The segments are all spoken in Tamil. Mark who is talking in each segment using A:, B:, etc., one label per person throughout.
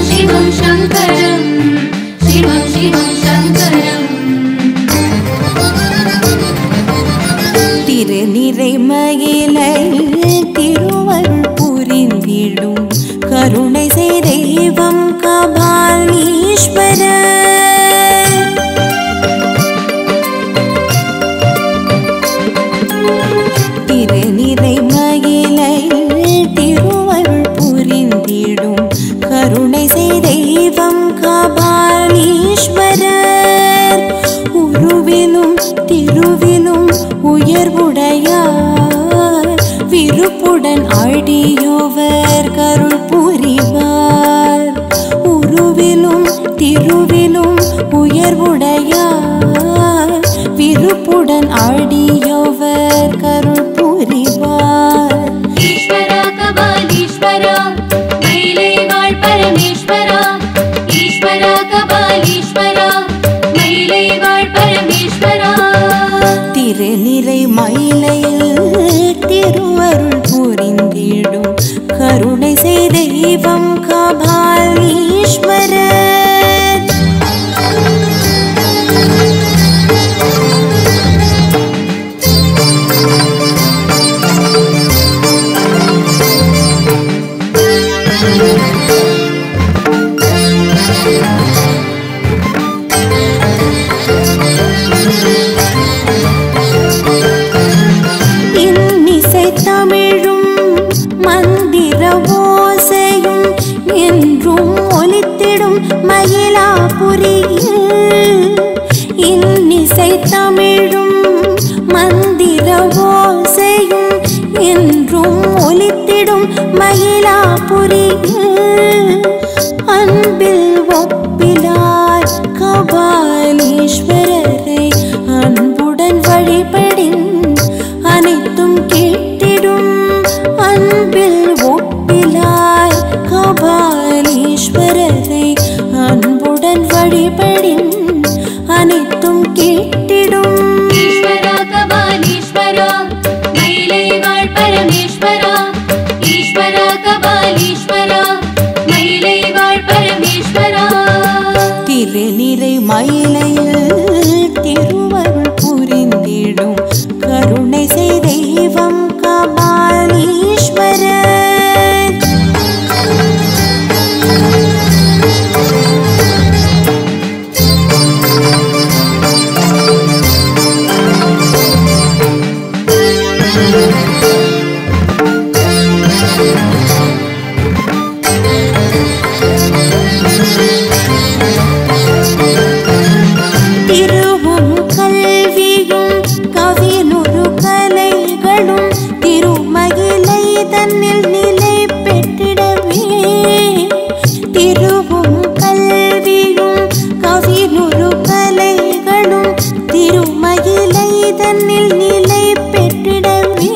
A: शिवं शङ्करं शिवं शिवं शङ्करम्
B: திருநிறை மயிலையில் திருவருள் புரிந்திடும் கருணை செய் தெய்வம் கபாலீஸ்வரர் திருநிறை மயிலையில் திருவருள் புரிந்திடும் கருணை செய் தெய்வம் கபாலீஸ்வரர் உருவிலும் திருவிலும் உயர்வுடையார் விருப்புடன் அடியோவர் கருள் புரிவார் உருவிலும் திருவிலும் உயர்வுடையார் விருப்புடன் அடியோவர் கருள் புரிவார்
A: ஈஸ்வரா கபாலீஸ்வரா மயிலை வாழ் பரமேஸ்வரா ஈஸ்வரா கபாலீஸ்வரா மயிலை வாழ் பரமேஸ்வரா
B: திருநிறை மயிலையில் திருவருள் புரிந்திடும் கருணை செய் தெய்வம் கபாலீஸ்வரர் இன்னிசை தமிழும் மந்திர ஓசையும் என்றும் ஒலித்திடும் மயிலாபுரியில் இன்னிசை தமிழும் மந்திர ஓசையும் என்றும் ஒலித்திடும் மயிலாபுரியில் அன்பில் ஒப்பிலாய் கபாலீஸ்வரரை அன்புடன் வழிபடின் அனைத்தும் கேட்டிடும் அன்பில் ஒப்பிலாய் கபாலீஸ்வரரை அன்புடன் வழிபடின் அனைத்தும் கேட்டிடும்
A: ஈஸ்வரா கபாலீஸ்வரா மயிலை வாழ் பரமேஸ்வரா ஈஸ்வரா கபாலீஸ்வரா மயிலை வாழ் பரமேஸ்வரா
B: திருநிறை மயிலையில் திருவருள் புரிந்திடும் கருணை செய் தெய்வம் கபாலீஸ்வரர் திருவும் கல்வியும் கவினுரு கலைகளும் திருமகிலை தன்னில் நிலை பெற்றிடவே திருவும் கல்வியும் கவினுரு கலைகளும் திருமகிலை தன்னில் நிலை பெற்றிடவே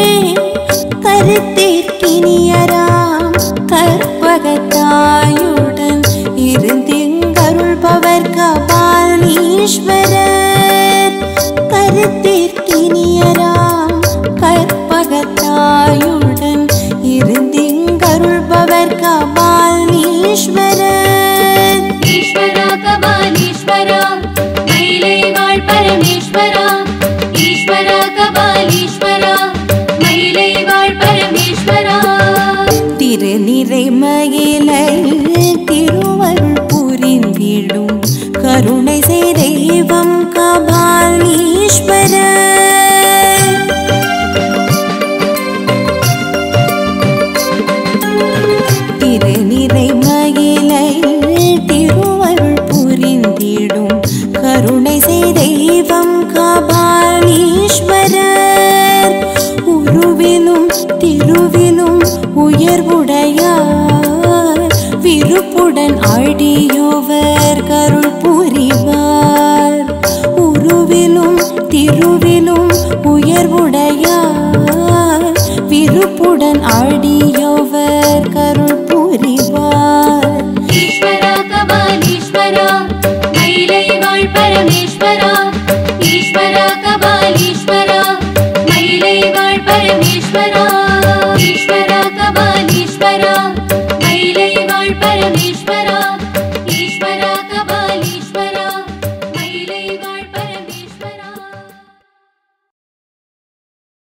B: கருத்திற்கினியராம் கற்பகத்தாயுடன் இருந்திங்கருள்பவர் கபாலீஸ்வரர் கருத்திற்கினியராம் கற்பகத்தாயுடன் இருந்திங்கருள்பவர் கபாலீஸ்வரர்
A: ஈஸ்வரா கபாலீஸ்வரா மயிலை வாழ் பரமேஸ்வரா ஈஸ்வரா கபாலீஸ்வரா மயிலை வாழ் பரமேஸ்வரா
B: திருநிறை மயிலையில் திருவருள் புரிந்திடும் கருணை செய் தெய்வம் கபாலீஸ்வரர் திருநிறை மயிலையில் திருவருள் புரிந்திடும் கருணை செய் தெய்வம் கபாலீஸ்வரர் உருவிலும் திருவிலும் உயர்வுடையார் விருப்புடன் அடியோவர் கருள் புரிவார் உருவிலும் திருவிலும் உயர்வுடையார் விருப்புடன் அடியோவர் கருள் புரிவார்
A: ஈஸ்வரா கபாலீஸ்வரா மயிலை வாழ் பரமேஸ்வரா ஈஸ்வரா கபாலீஸ்வரா